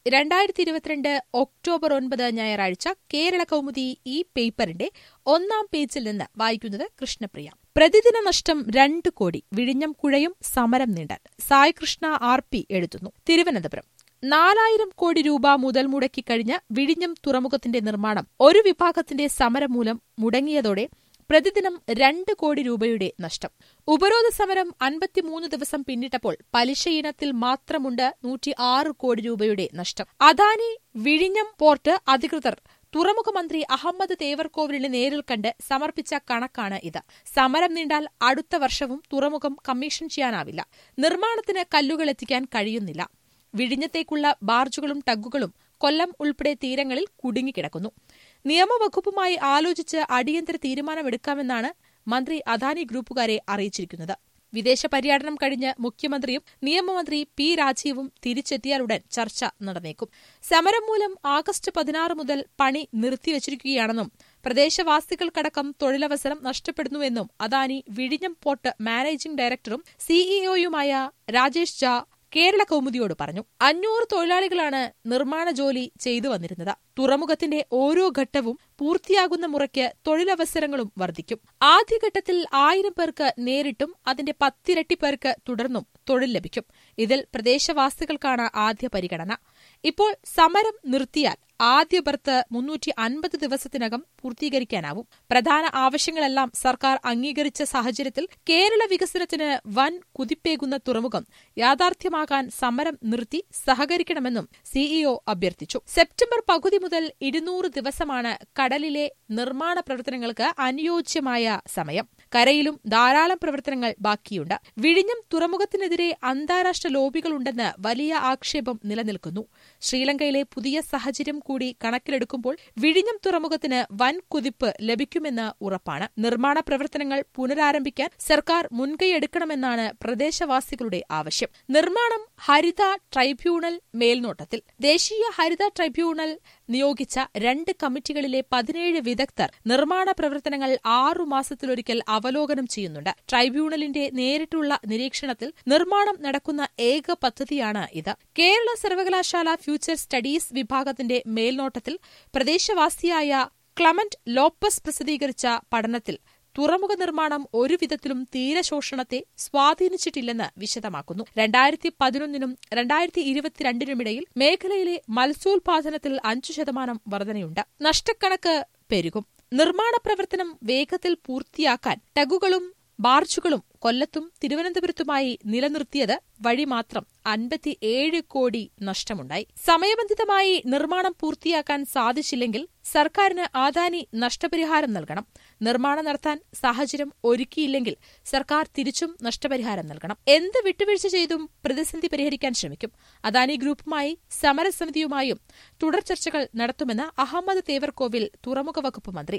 രണ്ടായിരത്തി ഇരുപത്തിരണ്ട് ഒക്ടോബർ ഒൻപത് ഞായറാഴ്ച കേരള കൗമുദി ഈ പേപ്പറിന്റെ ഒന്നാം പേജിൽ നിന്ന് വായിക്കുന്നത് കൃഷ്ണപ്രിയ പ്രതിദിന നഷ്ടം രണ്ട് കോടി വിഴിഞ്ഞം കുഴയും സമരം നീണ്ടാൻ സായ് കൃഷ്ണ ആർ പി എഴുതുന്നു തിരുവനന്തപുരം നാലായിരം കോടി രൂപ മുതൽ മുടക്കിക്കഴിഞ്ഞ വിഴിഞ്ഞം തുറമുഖത്തിന്റെ നിർമ്മാണം ഒരു വിഭാഗത്തിന്റെ സമരം മൂലം മുടങ്ങിയതോടെ പ്രതിദിനം രണ്ട് കോടി രൂപയുടെ നഷ്ടം ഉപരോധ സമരം അൻപത്തിമൂന്ന് ദിവസം പിന്നിട്ടപ്പോൾ പലിശ ഇനത്തിൽ മാത്രമുണ്ട് നൂറ്റി ആറ് കോടി രൂപയുടെ നഷ്ടം അദാനി വിഴിഞ്ഞം പോർട്ട് അധികൃതർ തുറമുഖ മന്ത്രി അഹമ്മദ് തേവർകോവിലിനെ നേരിൽ കണ്ട് സമർപ്പിച്ച കണക്കാണ് ഇത് സമരം നീണ്ടാൽ അടുത്ത വർഷവും തുറമുഖം കമ്മീഷൻ ചെയ്യാനാവില്ല നിർമ്മാണത്തിന് കല്ലുകൾ എത്തിക്കാൻ കഴിയുന്നില്ല വിഴിഞ്ഞത്തേക്കുള്ള ബാർജുകളും ടഗുകളും കൊല്ലം ഉൾപ്പെടെ തീരങ്ങളിൽ കുടുങ്ങിക്കിടക്കുന്നു നിയമവകുപ്പുമായി ആലോചിച്ച് അടിയന്തര തീരുമാനമെടുക്കാമെന്നാണ് മന്ത്രി അദാനി ഗ്രൂപ്പുകാരെ അറിയിച്ചിരിക്കുന്നത് വിദേശ പര്യടനം കഴിഞ്ഞ് മുഖ്യമന്ത്രിയും നിയമമന്ത്രി പി രാജീവും തിരിച്ചെത്തിയാലുടൻ ചർച്ച നടന്നേക്കും സമരം മൂലം ആഗസ്റ്റ് പതിനാറ് മുതൽ പണി നിർത്തിവച്ചിരിക്കുകയാണെന്നും പ്രദേശവാസികൾക്കടക്കം തൊഴിലവസരം നഷ്ടപ്പെടുന്നുവെന്നും അദാനി വിഴിഞ്ഞം പോർട്ട് മാനേജിംഗ് ഡയറക്ടറും സിഇഒയുമായ രാജേഷ് ജാ കേരള കൗമുദിയോട് പറഞ്ഞു അഞ്ഞൂറ് തൊഴിലാളികളാണ് നിർമ്മാണ ജോലി ചെയ്തു വന്നിരുന്നത് തുറമുഖത്തിന്റെ ഓരോ ഘട്ടവും പൂർത്തിയാകുന്ന മുറയ്ക്ക് തൊഴിലവസരങ്ങളും വർദ്ധിക്കും ആദ്യഘട്ടത്തിൽ ആയിരം പേർക്ക് നേരിട്ടും അതിന്റെ പത്തിരട്ടി പേർക്ക് തുടർന്നും തൊഴിൽ ലഭിക്കും ഇതിൽ പ്രദേശവാസികൾക്കാണ് ആദ്യ പരിഗണന ഇപ്പോൾ സമരം നിർത്തിയാൽ ആദ്യ ബർത്ത് മുന്നൂറ്റി അൻപത് ദിവസത്തിനകം പൂർത്തീകരിക്കാനാവും പ്രധാന ആവശ്യങ്ങളെല്ലാം സർക്കാർ അംഗീകരിച്ച സാഹചര്യത്തിൽ കേരള വികസനത്തിന് വൻ കുതിപ്പേകുന്ന തുറമുഖം യാഥാർത്ഥ്യമാകാൻ സമരം നിർത്തി സഹകരിക്കണമെന്നും സിഇഒ അഭ്യർത്ഥിച്ചു സെപ്റ്റംബർ പകുതി മുതൽ ഇരുന്നൂറ് ദിവസമാണ് കടലിലെ നിർമ്മാണ പ്രവർത്തനങ്ങൾക്ക് അനുയോജ്യമായ സമയം കരയിലും ധാരാളം പ്രവർത്തനങ്ങൾ ബാക്കിയുണ്ട് വിഴിഞ്ഞം തുറമുഖത്തിനെതിരെ അന്താരാഷ്ട്ര ലോബികളുണ്ടെന്ന് വലിയ ആക്ഷേപം നിലനിൽക്കുന്നു ശ്രീലങ്കയിലെ പുതിയ സാഹചര്യം കൂടി കണക്കിലെടുക്കുമ്പോൾ വിഴിഞ്ഞം തുറമുഖത്തിന് വൻ കുതിപ്പ് ലഭിക്കുമെന്ന് ഉറപ്പാണ് നിർമ്മാണ പ്രവർത്തനങ്ങൾ പുനരാരംഭിക്കാൻ സർക്കാർ മുൻകൈയെടുക്കണമെന്നാണ് പ്രദേശവാസികളുടെ ആവശ്യം നിർമ്മാണം ഹരിത ട്രൈബ്യൂണൽ മേൽനോട്ടത്തിൽ ദേശീയ ഹരിത ട്രൈബ്യൂണൽ നിയോഗിച്ച രണ്ട് കമ്മിറ്റികളിലെ പതിനേഴ് വിദഗ്ധർ നിർമ്മാണ പ്രവർത്തനങ്ങൾ ആറു മാസത്തിലൊരിക്കൽ അവലോകനം ചെയ്യുന്നുണ്ട് ട്രൈബ്യൂണലിന്റെ നേരിട്ടുള്ള നിരീക്ഷണത്തിൽ നിർമ്മാണം നടക്കുന്ന ഏക പദ്ധതിയാണ് ഇത് കേരള സർവകലാശാല ഫ്യൂച്ചർ സ്റ്റഡീസ് വിഭാഗത്തിന്റെ മേൽനോട്ടത്തിൽ പ്രദേശവാസിയായ ക്ലമന്റ് ലോപ്പസ് പ്രസിദ്ധീകരിച്ച പഠനത്തിൽ തുറമുഖ നിർമ്മാണം ഒരു വിധത്തിലും തീരശോഷണത്തെ സ്വാധീനിച്ചിട്ടില്ലെന്ന് വിശദമാക്കുന്നു രണ്ടായിരത്തി പതിനൊന്നിനും രണ്ടായിരത്തി ഇരുപത്തിരണ്ടിനുമിടയിൽ മേഖലയിലെ മത്സ്യോൽപാദനത്തിൽ അഞ്ചു ശതമാനം വർധനയുണ്ട് നഷ്ടക്കണക്ക് പെരുകും നിർമ്മാണ പ്രവർത്തനം വേഗത്തിൽ പൂർത്തിയാക്കാൻ ടഗുകളും ബാർജുകളും കൊല്ലത്തും തിരുവനന്തപുരത്തുമായി നിലനിർത്തിയത് വഴി മാത്രം അൻപത്തിയേഴ് കോടി നഷ്ടമുണ്ടായി സമയബന്ധിതമായി നിർമ്മാണം പൂർത്തിയാക്കാൻ സാധിച്ചില്ലെങ്കിൽ സർക്കാരിന് ആദാനി നഷ്ടപരിഹാരം നൽകണം നിർമ്മാണം നടത്താൻ സാഹചര്യം ഒരുക്കിയില്ലെങ്കിൽ സർക്കാർ തിരിച്ചും നഷ്ടപരിഹാരം നൽകണം എന്ത് വിട്ടുവീഴ്ച ചെയ്തും പ്രതിസന്ധി പരിഹരിക്കാൻ ശ്രമിക്കും അദാനി ഗ്രൂപ്പുമായി സമരസമിതിയുമായും തുടർ ചർച്ചകൾ നടത്തുമെന്ന് അഹമ്മദ് തേവർകോവിൽ തുറമുഖ വകുപ്പ് മന്ത്രി